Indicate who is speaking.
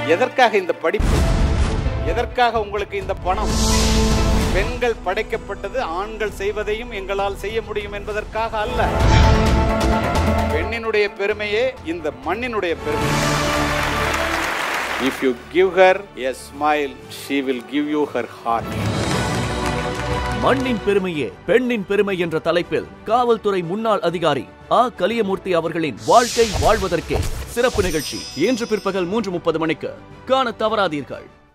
Speaker 1: எதற்காக இந்த படிப்பு எதற்காக உங்களுக்கு இந்த பணம் பெண்கள் படைக்கப்பட்டது ஆண்கள் செய்வதையும் எங்களால் செய்ய முடியும் என்பதற்காக அல்ல பெண்ணினுடைய பெருமையே இந்த மண்ணினுடைய பெருமை if you give her a smile she will give you her heart
Speaker 2: மண்ணின் பெருமையே பெண்ணின் பெருமை என்ற தலைப்பில் காவல்துறை முன்னாள் அதிகாரி ஆ கலியமூர்த்தி அவர்களின் வாழ்க்கை வாழ்வதற்கே சிறப்பு நிகழ்ச்சி இன்று பிற்பகல் மூன்று முப்பது மணிக்கு காண தவறாதீர்கள்